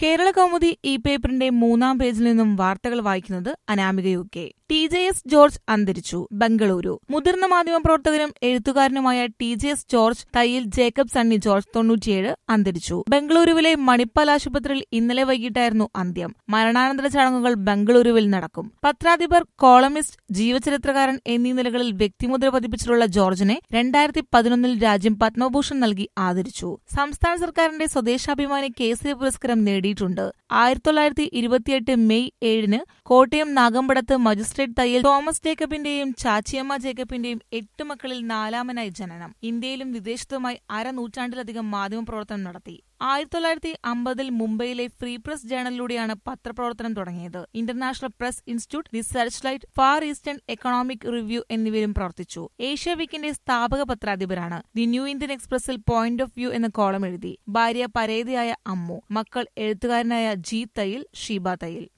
കേരള കൗമുദി ഈ പേപ്പറിന്റെ മൂന്നാം പേജിൽ നിന്നും വാർത്തകൾ വായിക്കുന്നത് Anamika U K T J S George അന്തരിച്ചു ബംഗളൂരു മുതിർന്ന മാധ്യമപ്രവർത്തകനും എഴുത്തുകാരനുമായ T J S George Thayyil Jacob Sunny George തൊണ്ണൂറ്റിയേഴ് അന്തരിച്ചു ബംഗളൂരുവിലെ മണിപ്പാൽ ആശുപത്രിയിൽ ഇന്നലെ വൈകിട്ടായിരുന്നു അന്ത്യം മരണാനന്തര ചടങ്ങുകൾ ബംഗളൂരുവിൽ നടക്കും പത്രാധിപർ കോളമിസ്റ്റ് ജീവചരിത്രകാരൻ എന്നീ നിലകളിൽ വ്യക്തിമുദ്ര പതിപ്പിച്ചിട്ടുള്ള ജോർജിനെ രണ്ടായിരത്തി പതിനൊന്നിൽ രാജ്യം പത്മഭൂഷൺ നൽകി ആദരിച്ചു സംസ്ഥാന സർക്കാരിന്റെ സ്വദേശാഭിമാനി കേസരി പുരസ്കാരം നേടിയിട്ടുണ്ട് ആയിരത്തി തൊള്ളായിരത്തി ഇരുപത്തിയെട്ട് മെയ് ഏഴിന് കോട്ടയം നാഗമ്പടത്ത് മജിസ്ട്രേറ്റ് തയ്യൽ തോമസ് ജേക്കബിന്റെയും ചാച്ചിയമ്മ ജേക്കബിന്റെയും എട്ട് മക്കളിൽ നാലാമനായി ജനനം ഇന്ത്യയിലും വിദേശത്തുമായി അരനൂറ്റാണ്ടിലധികം മാധ്യമപ്രവർത്തനം നടത്തി ആയിരത്തി തൊള്ളായിരത്തി അമ്പതിൽ മുംബൈയിലെ ഫ്രീ പ്രസ് ജേണലിലൂടെയാണ് പത്രപ്രവർത്തനം തുടങ്ങിയത് international press institute the searchlight far eastern economic review എന്നിവയിലും പ്രവർത്തിച്ചു ഏഷ്യ വീക്കിന്റെ സ്ഥാപക പത്രാധിപരാണ് ദി ന്യൂ ഇന്ത്യൻ എക്സ്പ്രസിൽ പോയിന്റ് ഓഫ് വ്യൂ എന്ന കോളം എഴുതി ഭാര്യ പരേതയായ അമ്മു മക്കൾ എഴുത്തുകാരനായ ജി തയ്യിൽ ഷീബ തയ്യിൽ